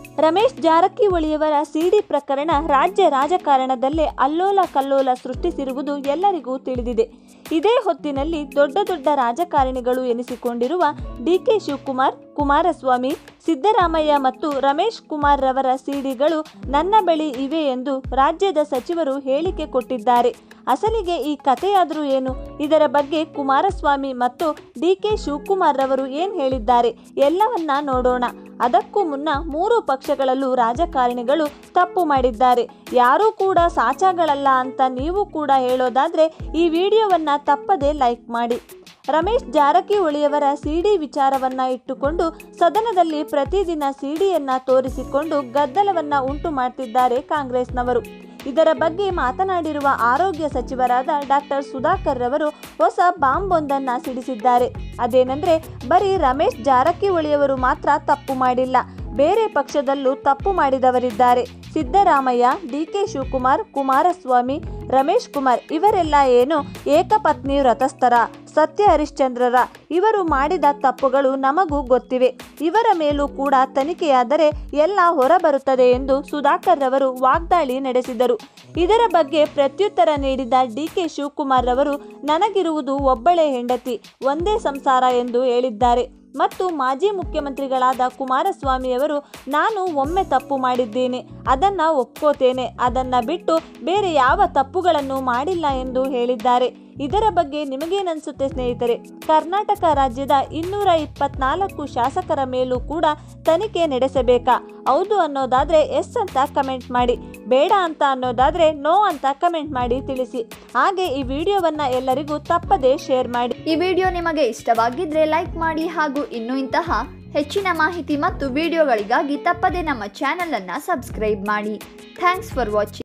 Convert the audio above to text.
ರಮೇಶ್ ಜಾರಕಿಹೊಳಿಯವರ ಸಿಡಿ ಪ್ರಕರಣ ರಾಜ್ಯ ರಾಜಕಾರಣದಲ್ಲೇ ಅಲ್ಲೋಲ ಕಲ್ಲೋಲ ಸೃಷ್ಟಿಸಿರುವುದು ಎಲ್ಲರಿಗೂ ತಿಳಿದಿದೆ ಇದೇ ಹೊತ್ತಿನಲ್ಲಿ ದೊಡ್ಡ ದೊಡ್ಡ ರಾಜಕಾರಣಿಗಳು ಎನಿಸಿಕೊಂಡಿರುವ ಡಿಕೆ ಶಿವಕುಮಾರ್ ಕುಮಾರಸ್ವಾಮಿ ಸಿದ್ದರಾಮಯ್ಯ ಮತ್ತು ರಮೇಶ್ ಕುಮಾರ್ ರವರ ಸಿಡಿಗಳು ನನ್ನ ಬಳಿ ಇವೆ ಎಂದು ರಾಜ್ಯದ ಸಚಿವರು ಹೇಳಿಕೆ ಕೊಟ್ಟಿದ್ದಾರೆ ಅಸಲಿಗೆ ಈ ಕಥೆಯಾದರೂ ಏನು ಇದರ ಬಗ್ಗೆ ಕುಮಾರಸ್ವಾಮಿ ಮತ್ತು ಡಿಕೆ ಶಿವಕುಮಾರ್ ರವರು ಏನು ಹೇಳಿದ್ದಾರೆ ಎಲ್ಲವನ್ನ ನೋಡೋಣ ಅದಕ್ಕೂ ಮುನ್ನ ಮೂರು ಪಕ್ಷಗಳಲ್ಲೂ ರಾಜಕಾರಣಿಗಳು ತಪ್ಪು ಮಾಡಿದ್ದಾರೆ ಯಾರೂ ಕೂಡ ಸಾಚಾಗಳಲ್ಲ ಅಂತ ನೀವು ಕೂಡ ಹೇಳೋದಾದ್ರೆ ಈ ವಿಡಿಯೋವನ್ನ ತಪ್ಪದೆ ಲೈಕ್ ಮಾಡಿ ರಮೇಶ್ ಜಾರಕಿಹೊಳಿಯವರ ಸಿಡಿ ವಿಚಾರವನ್ನ ಇಟ್ಟುಕೊಂಡು ಸದನದಲ್ಲಿ ಪ್ರತಿದಿನ ಸಿಡಿಯನ್ನ ತೋರಿಸಿಕೊಂಡು ಗದ್ದಲವನ್ನ ಉಂಟು ಮಾಡ್ತಿದ್ದಾರೆ ಕಾಂಗ್ರೆಸ್ನವರು ಇದರ ಬಗ್ಗೆ ಮಾತನಾಡಿರುವ ಆರೋಗ್ಯ ಸಚಿವರಾದ ಡಾಕ್ಟರ್ ಸುಧಾಕರ್ ರವರು ಹೊಸ ಬಾಂಬ್ ಒಂದನ್ನ ಸಿಡಿಸಿದ್ದಾರೆ ಅದೇನೆಂದ್ರೆ ಬರೀ ರಮೇಶ್ ಜಾರಕಿಹೊಳಿಯವರು ಮಾತ್ರ ತಪ್ಪು ಮಾಡಿಲ್ಲ ಬೇರೆ ಪಕ್ಷದಲ್ಲೂ ತಪ್ಪು ಮಾಡಿದವರಿದ್ದಾರೆ ಸಿದ್ದರಾಮಯ್ಯ ಡಿಕೆ ಶಿವಕುಮಾರ್ ಕುಮಾರಸ್ವಾಮಿ ರಮೇಶ್ ಕುಮಾರ್ ಇವರೆಲ್ಲ ಏನು ಏಕಪತ್ನಿ ವ್ರತಸ್ಥರ ಸತ್ಯ ಹರಿಶ್ಚಂದ್ರರ ಇವರು ಮಾಡಿದ ತಪ್ಪುಗಳು ನಮಗೂ ಗೊತ್ತಿವೆ ಇವರ ಮೇಲೂ ಕೂಡ ತನಿಖೆಯಾದರೆ ಎಲ್ಲ ಹೊರಬರುತ್ತದೆ ಎಂದು ಸುಧಾಕರ್ ರವರು ವಾಗ್ದಾಳಿ ನಡೆಸಿದರು ಇದರ ಬಗ್ಗೆ ಪ್ರತ್ಯುತ್ತರ ನೀಡಿದ ಡಿಕೆ ಶಿವಕುಮಾರ್ ರವರು ನನಗಿರುವುದು ಒಬ್ಬಳೇ ಹೆಂಡತಿ ಒಂದೇ ಸಂಸಾರ ಎಂದು ಹೇಳಿದ್ದಾರೆ ಮತ್ತು ಮಾಜಿ ಮುಖ್ಯಮಂತ್ರಿಗಳಾದ ಕುಮಾರಸ್ವಾಮಿಯವರು ನಾನು ಒಮ್ಮೆ ತಪ್ಪು ಮಾಡಿದ್ದೇನೆ ಅದನ್ನ ಒಪ್ಕೋತೇನೆ ಅದನ್ನ ಬಿಟ್ಟು ಬೇರೆ ಯಾವ ತಪ್ಪುಗಳನ್ನು ಮಾಡಿಲ್ಲ ಎಂದು ಹೇಳಿದ್ದಾರೆ ಇದರ ಬಗ್ಗೆ ನಿಮಗೇನನ್ಸುತ್ತೆ ಸ್ನೇಹಿತರೆ ಕರ್ನಾಟಕ ರಾಜ್ಯದ ಇನ್ನೂರ ಇಪ್ಪತ್ನಾಲ್ಕು ಶಾಸಕರ ಮೇಲೂ ಕೂಡ ತನಿಖೆ ನಡೆಸಬೇಕಾ ಹೌದು ಅನ್ನೋದಾದ್ರೆ ಎಸ್ ಅಂತ ಕಮೆಂಟ್ ಮಾಡಿ ಬೇಡ ಅಂತ ಅನ್ನೋದಾದ್ರೆ ನೋ ಅಂತ ಕಮೆಂಟ್ ಮಾಡಿ ತಿಳಿಸಿ ಹಾಗೆ ಈ ವಿಡಿಯೋವನ್ನ ಎಲ್ಲರಿಗೂ ತಪ್ಪದೇ ಶೇರ್ ಮಾಡಿ ಈ ವಿಡಿಯೋ ನಿಮಗೆ ಇಷ್ಟವಾಗಿದ್ರೆ ಲೈಕ್ ಮಾಡಿ ಹಾಗೂ ಇನ್ನೂ ಇಂತಹ ಹೆಚ್ಚಿನ ಮಾಹಿತಿ ಮತ್ತು ವಿಡಿಯೋಗಳಿಗಾಗಿ ತಪ್ಪದೇ ನಮ್ಮ ಚಾನಲ್ ಅನ್ನ ಸಬ್ಸ್ಕ್ರೈಬ್ ಮಾಡಿ ಥ್ಯಾಂಕ್ಸ್ ಫಾರ್ ವಾಚಿಂಗ್